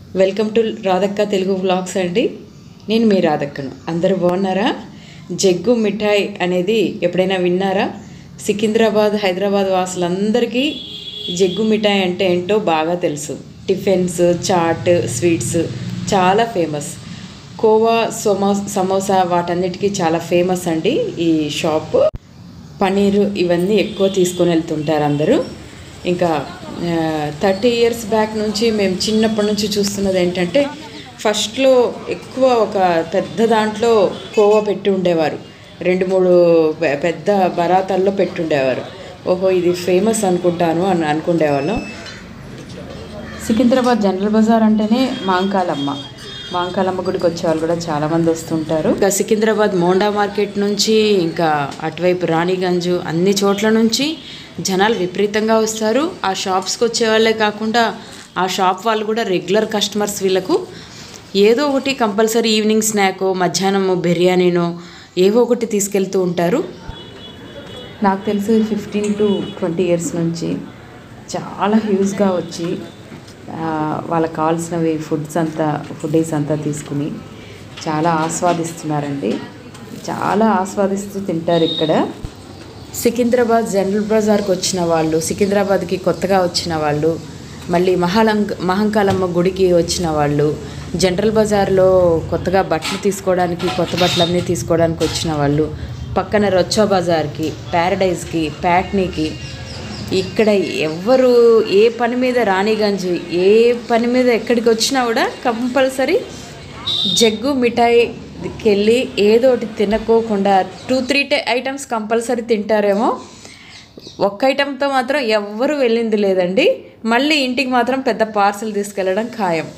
Welcome to రాధక్క Telugu vlogs అండి నేను మీ రాధక్కను అందరూ బాగున్నారా జగ్గు మిఠాయి అనేది ఎప్పుడైనా విన్నారా సికింద్రాబాద్ హైదరాబాద్ వాసులందరికీ జగ్గు మిఠాయి అంటే ఏంటో బాగా తెలుసు టిఫిన్స్ చాట్ స్వీట్స్ చాలా ఫేమస్ కోవా సమో సమోసా వాటన్నిటికీ చాలా ఫేమస్ అండి ఈ షాప్ పనీరు ఇవన్నీ ఎక్కువ తీసుకొని వెళ్తుంటారు అందరూ ఇంకా థర్టీ ఇయర్స్ బ్యాక్ నుంచి మేము చిన్నప్పటి నుంచి చూస్తున్నది ఏంటంటే ఫస్ట్లో ఎక్కువ ఒక పెద్ద దాంట్లో కోవా పెట్టి ఉండేవారు రెండు మూడు పె- పెద్ద బరాతాల్లో పెట్టి ఉండేవారు ఓహో ఇది ఫేమస్ అనుకుంటాను అని అనుకునేవాళ్ళం సికింద్రాబాద్ జనరల్ బజార్ అంటేనే మాంకాలమ్మ మాంకాలమ్మ గుడికి వచ్చే వాళ్ళు కూడా చాలా మంది వస్తుంటారు ఇంకా సికింద్రాబాద్ మోండా మార్కెట్ నుంచి ఇంకా అటువైపు రాణిగంజ్ అన్ని చోట్ల నుంచి జనాలు విపరీతంగా వస్తారు ఆ షాప్స్కి వచ్చే వాళ్ళే కాకుండా ఆ షాప్ వాళ్ళు కూడా రెగ్యులర్ కస్టమర్స్ వీళ్ళకు ఏదో ఒకటి కంపల్సరీ ఈవినింగ్ స్నాక్ మధ్యాహ్నము బిర్యానీనో ఏవో ఒకటి తీసుకెళ్తూ ఉంటారు నాకు తెలిసి ఫిఫ్టీన్ టు ట్వంటీ ఇయర్స్ నుంచి చాలా హ్యూజ్గా వచ్చి ఆ, వాళ్ళకి కావాల్సినవి ఫుడ్స్ అంతా ఫుడీస్ అంతా తీసుకుని చాలా ఆస్వాదిస్తున్నారండి చాలా ఆస్వాదిస్తూ తింటారు ఇక్కడ సికింద్రాబాద్ జనరల్ బజార్కి వచ్చిన వాళ్ళు సికింద్రాబాద్కి కొత్తగా వచ్చిన వాళ్ళు మళ్ళీ మహాలంక మహంకాలమ్మ గుడికి వచ్చిన వాళ్ళు జనరల్ బజార్లో కొత్తగా బట్టలు తీసుకోవడానికి కొత్త బట్టలన్నీ తీసుకోవడానికి వచ్చిన వాళ్ళు పక్కన రొచ్చా బజార్కి ప్యారడైజ్కి ప్యాట్నీకి ఇక్కడ ఎవ్వరు ఏ పని మీద రాణిగంజ్ ఏ పని మీద ఎక్కడికి వచ్చినా కూడా కంపల్సరీ జగ్గు మిఠాయికి వెళ్ళి ఏదో ఒకటి తినకోకుండా టూ త్రీ టే ఐటమ్స్ కంపల్సరీ తింటారేమో ఒక్క ఐటెంతో మాత్రం ఎవ్వరు వెళ్ళింది లేదండి మళ్ళీ ఇంటికి మాత్రం పెద్ద పార్సల్ తీసుకెళ్ళడం ఖాయం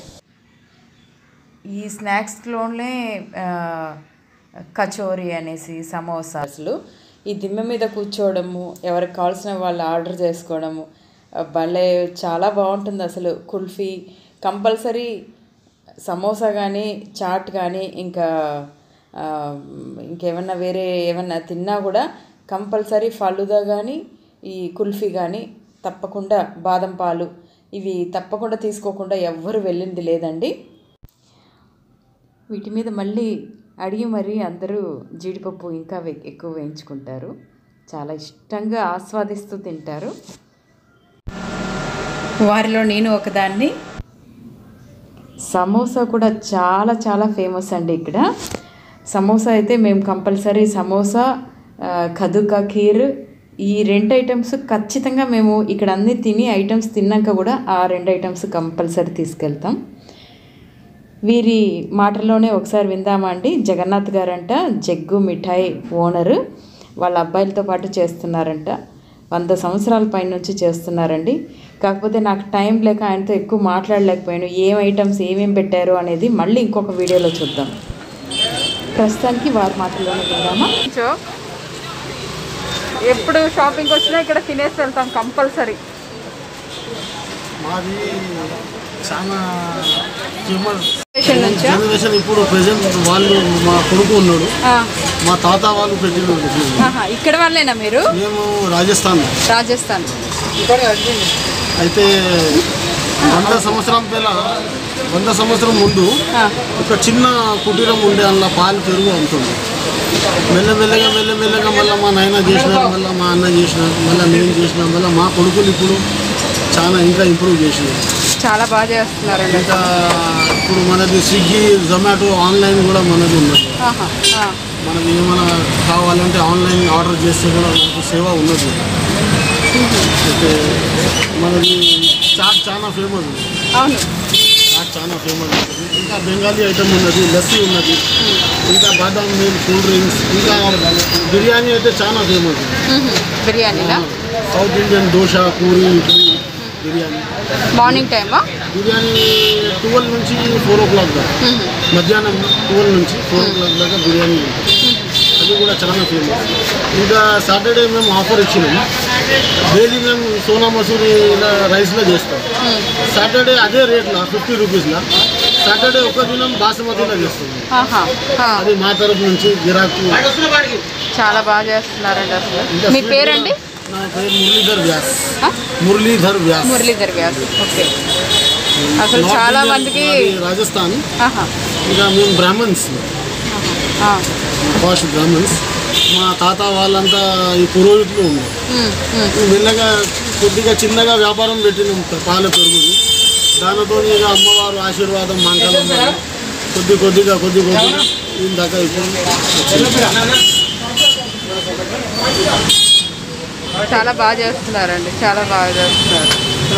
ఈ స్నాక్స్లోనే ఆ, కచోరీ అనేసి సమోసాలు ఈ దిమ్మె మీద కూర్చోవడము ఎవరికి కావాల్సిన వాళ్ళు ఆర్డర్ చేసుకోవడము ఆ, భలే చాలా బాగుంటుంది అసలు కుల్ఫీ కంపల్సరీ సమోసా కానీ చాట్ కానీ ఇంకా ఆ, ఇంకేమన్నా వేరే ఏమన్నా తిన్నా కూడా కంపల్సరీ ఫలుదా కానీ ఈ కుల్ఫీ కానీ తప్పకుండా బాదం పాలు ఇవి తప్పకుండా తీసుకోకుండా ఎవ్వరు వెళ్ళింది లేదండి వీటి మీద మళ్ళీ అడిగి మరీ అందరూ జీడిపప్పు ఇంకా వే- ఎక్కువ వేయించుకుంటారు చాలా ఇష్టంగా ఆస్వాదిస్తూ తింటారు వారిలో నేను ఒకదాన్ని సమోసా కూడా చాలా చాలా ఫేమస్ అండి ఇక్కడ సమోసా అయితే మేము కంపల్సరీ సమోసా ఆ, కదుకా ఖీర్ ఈ రెండు ఐటమ్స్ ఖచ్చితంగా మేము ఇక్కడ అన్ని తిని ఐటమ్స్ తిన్నాక కూడా ఆ రెండు ఐటమ్స్ కంపల్సరీ తీసుకెళ్తాం వీరి మాటల్లోనే ఒకసారి విందామా అండి జగన్నాథ్ గారంట జగ్గు మిఠాయి ఓనరు వాళ్ళ అబ్బాయిలతో పాటు చేస్తున్నారంట వంద సంవత్సరాల పైన నుంచి చేస్తున్నారండి కాకపోతే నాకు టైం లేక ఆయనతో ఎక్కువ మాట్లాడలేకపోయాను ఏం ఐటమ్స్ ఏమేం పెట్టారు అనేది మళ్ళీ ఇంకొక వీడియోలో చూద్దాం ప్రస్తుతానికి వారి మాటల్లోనే విందామా ఎప్పుడు షాపింగ్ వచ్చినా ఇక్కడ తినేసి వెళ్తాం కంపల్సరీ మాది చాలా ఫేమస్ స్టేషన్ నుంచా జనరేషన్ ఇప్పుడు ప్రెసెంట్ వాళ్ళు మా కొడుకు ఉన్నాడు ఆ, మా తాత వాళ్ళు పెట్టిన ఆహా. ఇక్కడ వాళ్ళేనా మీరు మేము రాజస్థాన్ రాజస్థాన్ అయితే వంద సంవత్సరం పిల్ల వంద సంవత్సరం ముందు ఆ, ఒక చిన్న కుటీరం ఉండే అందులో పాలు పెరుగు అమ్ముతుంది మెల్లమెల్లగా మెల్లమెల్లగా మళ్ళీ మా నాయన చేసినారు మళ్ళీ మా అన్న చేసినారు మళ్ళీ నేను చేసినాం మళ్ళీ మా కొడుకులు ఇప్పుడు చాలా ఇంకా ఇంప్రూవ్ చేసినారు చాలా బాగా చేస్తున్నారండి ఇంకా ఇప్పుడు మనది స్విగ్గీ జొమాటో ఆన్లైన్ కూడా మనది ఉన్నది ఆహా, ఆ, మనకి ఏమైనా కావాలంటే ఆన్లైన్ ఆర్డర్ చేస్తే కూడా మనకు సేవ ఉన్నది అయితే మనది చాట్ చాలా ఫేమస్ అవును చాట్ చాలా ఫేమస్ ఉంటుంది ఇంకా బెంగాలీ ఐటమ్ ఉన్నది లస్సీ ఉన్నది ఇంకా బాదాం మిల్క్ కూల్ డ్రింక్స్ ఇంకా బిర్యానీ అయితే చాలా ఫేమస్ మ్మ్. బిర్యానీనా south Indian dosa puri idli biryani morning టైమా బిర్యానీ ట్వెల్వ్ నుంచి ఫోర్ ఓ క్లాక్ దాకా మ్మ్. మధ్యాహ్నం ట్వెల్వ్ నుంచి ఫోర్ ఓ క్లాక్ దాకా బిర్యానీ ఉంటుంది అది కూడా చాలా ఫేమస్ ఇంకా సాటర్డే మేము ఆఫర్ ఇచ్చినాం డైలీ మేము సోనా మసూరి ఇలా రైస్లో చేస్తాం సాటర్డే అదే రేట్లో ఫిఫ్టీ రూపీస్లో సాటర్డే ఒక దినం బాసుమతిలో చేస్తాం ఆహా, ఆ. అది మా తరపు నుంచి గిరాకీ చాలా బాగా చేస్తున్నారండి అసలు ఇంకా మీ sweet పేరండి నా పేరు మురళీధర్ వ్యాస్ ఆ? మురళీధర్ వ్యాస్ మురళీధర్ వ్యాస్ ఓకే అసలు నార్త్ చాలా ఇండియన్, మందికి మాది రాజస్థాన్ ఆహా. ఇంకా మేము బ్రాహ్మణ్స్ ఆ. ఫాస్ట్ బ్రాహ్మణ్స్ మా తాత వాళ్ళంతా ఈ పురోహితులు ఉన్నారు ఉమ్, ఉమ్. మెల్లగా కొద్దిగా చిన్నగా వ్యాపారం పెట్టినాం పాల పెరుగుది దానితో ఇక అమ్మవారు ఆశీర్వాదం మంగళం కొద్ది కొద్దిగా కొద్ది కొద్దిగా ఇందాక ఇప్పుడు వచ్చింది. చాలా బాగా చేస్తున్నారండి చాలా బాగా చేస్తున్నారు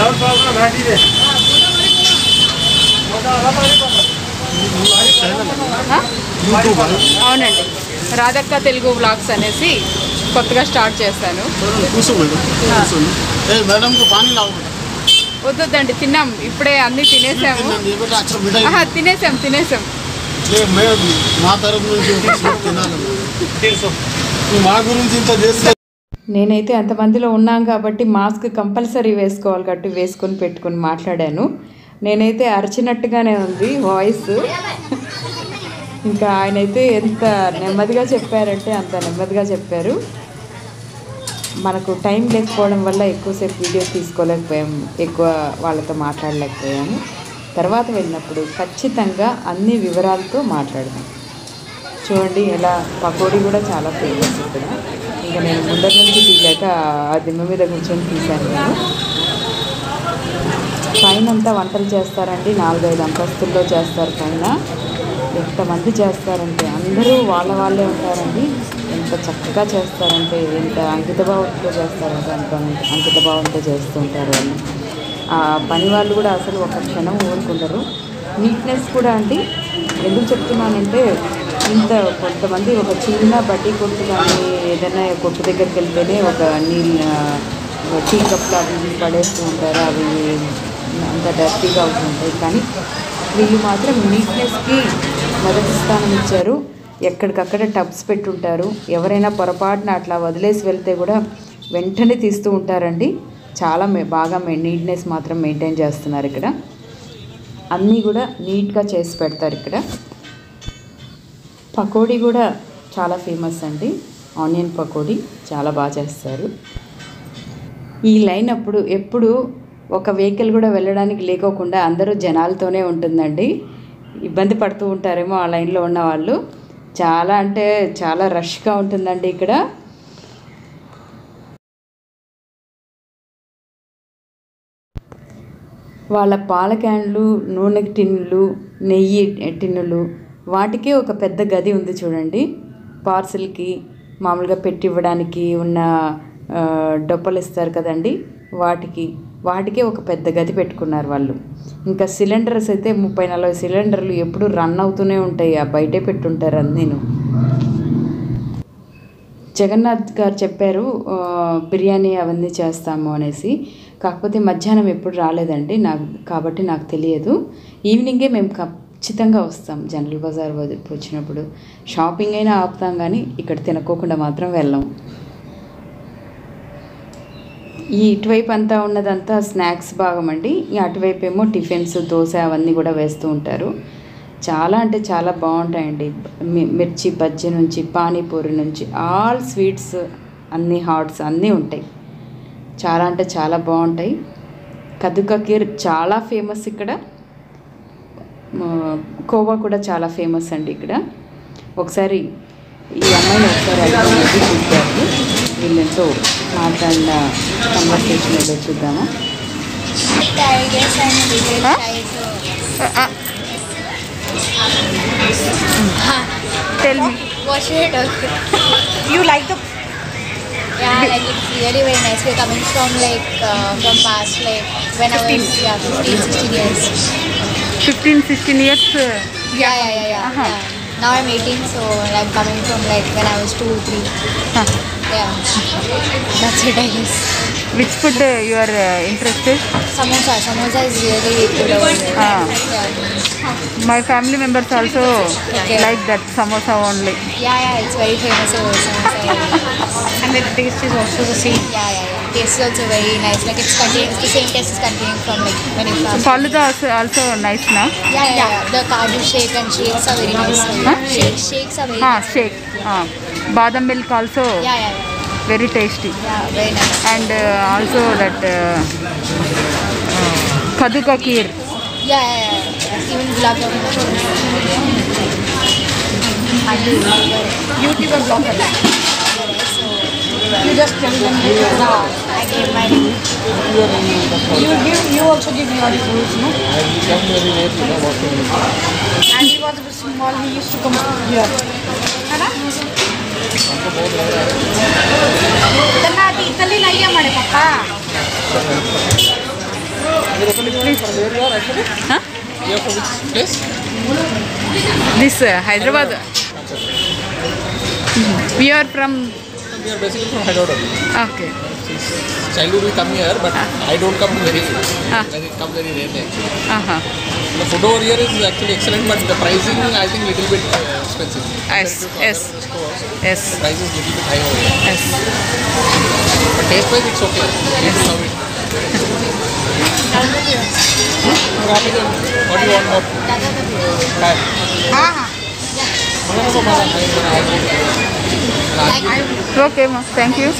ఆ? యూట్యూబ్ ఆ? అవునండి రాధక్క తెలుగు బ్లాగ్స్ అనేసి కొత్తగా స్టార్ట్ చేశాను కూర్చో మేడం కూర్చోండి ఏ మేడంకు పానీ లావు మేడం. వద్దండి తిన్నాం ఇప్పుడే అన్ని తినేసాము తినండి, ఏ బేటా అచ్చా మిఠాయి ఆహా తినేసాం తినేసాం లే, మేడం మా తరపు నుంచి ఒక స్వీట్ తినాలి మా గురించి ఇంత చేస్తే నేనైతే అంతమందిలో ఉన్నాం కాబట్టి మాస్క్ కంపల్సరీ వేసుకోవాలి కాబట్టి వేసుకొని పెట్టుకొని మాట్లాడాను నేనైతే అరిచినట్టుగానే ఉంది వాయిస్ ఇంకా ఆయన అయితే ఎంత నెమ్మదిగా చెప్పారంటే అంత నెమ్మదిగా చెప్పారు మనకు టైం లేకపోవడం వల్ల ఎక్కువసేపు వీడియో తీసుకోలేకపోయాము ఎక్కువ వాళ్ళతో మాట్లాడలేకపోయాము తర్వాత వెళ్ళినప్పుడు ఖచ్చితంగా అన్ని వివరాలతో మాట్లాడదాం చూడండి ఎలా పకోడీ కూడా చాలా ఫేమస్ ఇక్కడ ఇంకా నేను ముందర నుంచి తీయలేక ఆ దిమ్మ మీద కూర్చొని తీశాను నేను పైన అంతా వంటలు చేస్తారండి నాలుగైదు అంతస్తుల్లో చేస్తారు పైన ఎంతమంది చేస్తారంటే అందరూ వాళ్ళ వాళ్ళే ఉంటారండి ఎంత చక్కగా చేస్తారంటే ఎంత అంకిత భావంతో చేస్తారంటే అంత అంకిత భావంతో చేస్తూ ఉంటారు వాళ్ళు ఆ పని వాళ్ళు కూడా అసలు ఒక క్షణం ఊరుకుంటారు నీట్నెస్ కూడా అండి ఎందుకు చెప్తున్నానంటే ఇంత కొంతమంది ఒక చిన్న బడ్డీ కొట్టు కానీ ఏదైనా కొట్టు దగ్గరికి వెళ్తేనే ఒక నీళ్ళ టీ కప్లు అవి ఇవి పడేస్తూ ఉంటారు అవి అంత డర్టీగా అవుతుంటాయి కానీ వీళ్ళు మాత్రం నీట్నెస్కి మొదటి స్థానం ఇచ్చారు ఎక్కడికక్కడ టబ్స్ పెట్టుంటారు ఎవరైనా పొరపాటున అట్లా వదిలేసి వెళ్తే కూడా వెంటనే తీస్తూ ఉంటారండి చాలా మే బాగా మే నీట్నెస్ మాత్రం మెయింటైన్ చేస్తున్నారు ఇక్కడ అన్నీ కూడా నీట్గా చేసి పెడతారు ఇక్కడ పకోడీ కూడా చాలా ఫేమస్ అండి ఆనియన్ పకోడీ చాలా బాగా చేస్తారు ఈ లైన్ అప్పుడు ఎప్పుడు ఒక వెహికల్ కూడా వెళ్ళడానికి లేకోకుండా అందరూ జనాలతోనే ఉంటుందండి ఇబ్బంది పడుతూ ఉంటారేమో ఆ లైన్లో ఉన్న వాళ్ళు చాలా అంటే చాలా రష్గా ఉంటుందండి ఇక్కడ వాళ్ళ పాల క్యాన్లు నూనె టిన్నులు నెయ్యి టిన్నులు వాటికే ఒక పెద్ద గది ఉంది చూడండి పార్సిల్కి మామూలుగా పెట్టి ఇవ్వడానికి ఉన్న ఆ, డొప్పలు ఇస్తారు కదండి వాటికి వాటికే ఒక పెద్ద గది పెట్టుకున్నారు వాళ్ళు ఇంకా సిలిండర్స్ అయితే ముప్పై నలభై సిలిండర్లు ఎప్పుడు రన్ అవుతూనే ఉంటాయి ఆ బయటే పెట్టుంటారు అన్నీను జగన్నాథ్ గారు చెప్పారు ఆ, బిర్యానీ అవన్నీ చేస్తాము అనేసి కాకపోతే మధ్యాహ్నం ఎప్పుడు రాలేదండి నాకు కాబట్టి నాకు తెలియదు ఈవినింగే మేము ఖచ్చితంగా వస్తాం జనరల్ బజార్ వది- వచ్చినప్పుడు షాపింగ్ అయినా ఆపుతాం కానీ ఇక్కడ తినకోకుండా మాత్రం వెళ్ళాం ఈ ఇటువైపు అంతా ఉన్నదంతా స్నాక్స్ భాగం అండి ఈ అటువైపు ఏమో టిఫిన్స్ దోశ అవన్నీ కూడా వేస్తూ ఉంటారు చాలా అంటే చాలా బాగుంటాయండి మి- మిర్చి బజ్జీ నుంచి పానీపూరి నుంచి ఆల్ స్వీట్స్ అన్ని హాట్స్ అన్నీ ఉంటాయి చాలా అంటే చాలా బాగుంటాయి కదుక కీర్ చాలా ఫేమస్ ఇక్కడ ఆ, కోవా కూడా చాలా ఫేమస్ అండి ఇక్కడ ఒకసారి ఈ అమ్మాయిని ఒకసారి అడిగి చూద్దాము వీళ్ళతో మాట్లాడిన కన్వర్సేషన్ ఏదో చూద్దామా Tigers and little Huh? tigers. Tell me What should I talk? You like the Yeah, like it's really very nice. We're coming from like uh, from past like when I was yeah 15, 16 years. Fifteen sixteen years Yeah, yeah, yeah, yeah. Uh-huh. yeah. Now I'm 18, so I'm coming from like when I was two, three. Yeah, that's it, I guess. Which food you are interested Samosa, samosa is really good over there. Ah. Yeah. My family members also Okay. Like that samosa only yeah, yeah, it's very famous over samosa. And the taste is also the same Yeah, yeah, yeah. Taste is also very nice. Like it's continuing, the same taste is continuing from like when you fast. Falooda also nice నా Yeah, yeah, yeah. The kaju shake and shakes are very nice. Huh? Shake, shakes are very nice. Shake badam milk also Yeah, yeah, yeah. Very tasty Yeah, very nice. And also that కదుక kheer Yeah, yeah, yeah. Yes, even gulab jamun. I do. YouTuber blogger So, you just tell them yeah, I gave my review. You give you also give your reviews no and he was small he used to come here है ना इतना इतनी नहीं है हमारे पापा this uh, hyderabad we are from We are basically from Hyderabad. okay Since childhood we come here, but I don't come very Ah. I come very rarely actually. uh-huh The food over here is actually excellent, but the pricing I think little bit uh, expensive. Yes, Compared to yes. other stores, yes the price is little bit high over here. yes But taste wise it's okay. It's how it. what do you want more? Five. हाँ हाँ okay ma'am thank you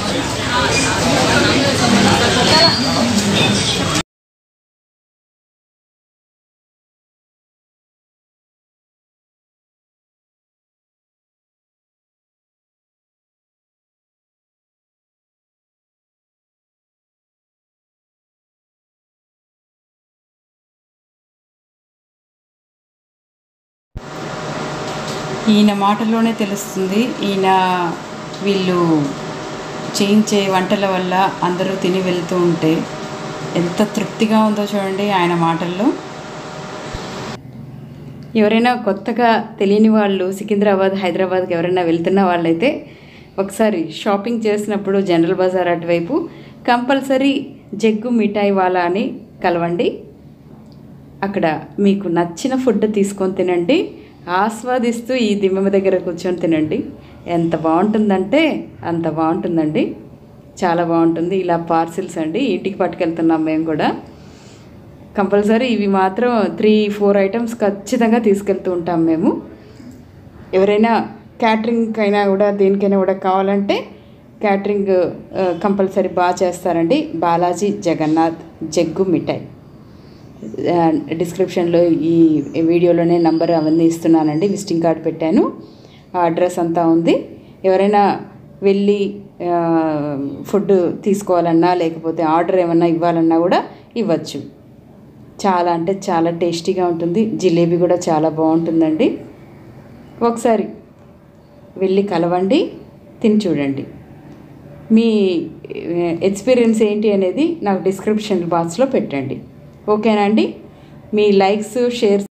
ఈయన మాటల్లోనే తెలుస్తుంది ఈయన వీళ్ళు చేయించే వంటల వల్ల అందరూ తిని వెళ్తూ ఉంటే ఎంత తృప్తిగా ఉందో చూడండి ఆయన మాటల్లో ఎవరైనా కొత్తగా తెలియని వాళ్ళు సికింద్రాబాద్ హైదరాబాద్కి ఎవరైనా వెళ్తున్న వాళ్ళైతే ఒకసారి షాపింగ్ చేసినప్పుడు జనరల్ బజార్ అటువైపు కంపల్సరీ జగ్గు మిఠాయి వాలా అని కలవండి అక్కడ మీకు నచ్చిన ఫుడ్ తీసుకొని తినండి ఆస్వాదిస్తూ ఈ దిమ్మె దగ్గర కూర్చొని తినండి ఎంత బాగుంటుందంటే అంత బాగుంటుందండి చాలా బాగుంటుంది ఇలా పార్సిల్స్ అండి ఇంటికి పట్టుకెళ్తున్నాం మేము కూడా కంపల్సరీ ఇవి మాత్రం త్రీ ఫోర్ ఐటమ్స్ ఖచ్చితంగా తీసుకెళ్తూ ఉంటాం మేము ఎవరైనా క్యాటరింగ్ అయినా కూడా దేనికైనా కూడా కావాలంటే క్యాటరింగ్ కంపల్సరీ బాగా చేస్తారండి బాలాజీ జగన్నాథ్ జగ్గు మిఠాయి ఆ, డిస్క్రిప్షన్లో ఈ వీడియోలోనే నంబర్ అవన్నీ ఇస్తున్నానండి విజిటింగ్ కార్డ్ పెట్టాను ఆ అడ్రస్ అంతా ఉంది ఎవరైనా వెళ్ళి ఆ, ఫుడ్ తీసుకోవాలన్నా లేకపోతే ఆర్డర్ ఏమన్నా ఇవ్వాలన్నా కూడా ఇవ్వచ్చు చాలా అంటే చాలా టేస్టీగా ఉంటుంది జిలేబీ కూడా చాలా బాగుంటుందండి ఒకసారి వెళ్ళి కలవండి తిని చూడండి మీ ఎక్స్పీరియన్స్ ఏంటి అనేది నాకు డిస్క్రిప్షన్ బాక్స్లో పెట్టండి ఓకేనా అండి మీ లైక్స్ షేర్స్